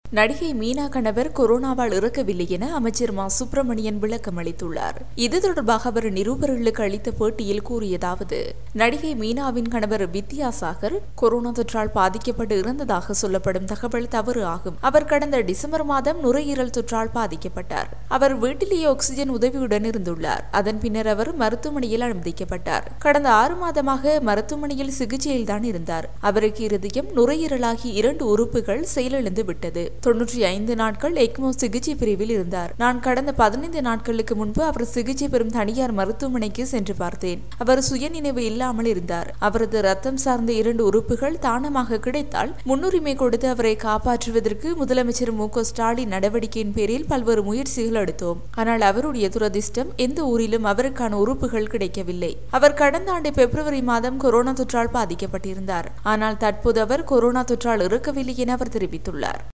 நடிகை மீனா கணவர் கொரோனாவால் இறக்கவில்லை என அமைச்சர் மா சுப்பிரமணியன் விளக்கம் அளித்துள்ளார் இது தொடர்பாக அவர் நிருபர்களுக்கு அளித்த பேட்டியில் கூறியதாவது நடிகை மீனாவின் கணவர் வித்யாசாகர் கொரோனா தொற்றால் பாதிக்கப்பட்டு இறந்ததாக சொல்லப்படும் தகவல் தவறு ஆகும் அவர் கடந்த டிசம்பர் மாதம் நுரையீரல் தொற்றால் பாதிக்கப்பட்டார் அவர் வீட்டிலேயே ஆக்சிஜன் உதவியுடன் இருந்துள்ளார் அதன் பின்னர் அவர் மருத்துவமனையில் அனுமதிக்கப்பட்டார் கடந்த ஆறு மாதமாக மருத்துவமனையில் சிகிச்சையில் தான் இருந்தார் அவருக்கு இருதயம் நுரையீரலாகி இரண்டு உறுப்புகள் செயலிழந்து விட்டது தொன்னூற்றி ஐந்து நாட்கள் எக்மோ சிகிச்சை பிரிவில் இருந்தார் நான் கடந்த பதினைந்து நாட்களுக்கு முன்பு அவர் சிகிச்சை பெறும் தனியார் மருத்துவமனைக்கு சென்று பார்த்தேன் அவர் சுயநினைவு இல்லாமல் இருந்தார் அவரது ரத்தம் சார்ந்த இரண்டு உறுப்புகள் தானமாக கிடைத்தால் முன்னுரிமை கொடுத்து அவரை காப்பாற்றுவதற்கு முதலமைச்சர் மு க ஸ்டாலின் நடவடிக்கையின் பேரில் பல்வேறு முயற்சிகள் எடுத்தோம் ஆனால் அவருடைய துரதிர்ஷ்டம் எந்த ஊரிலும் அவருக்கான உறுப்புகள் கிடைக்கவில்லை அவர் கடந்த ஆண்டு பிப்ரவரி மாதம் கொரோனா தொற்றால் பாதிக்கப்பட்டிருந்தார் ஆனால் தற்போது அவர் கொரோனா தொற்றால் இறக்கவில்லை என அவர் தெரிவித்துள்ளார்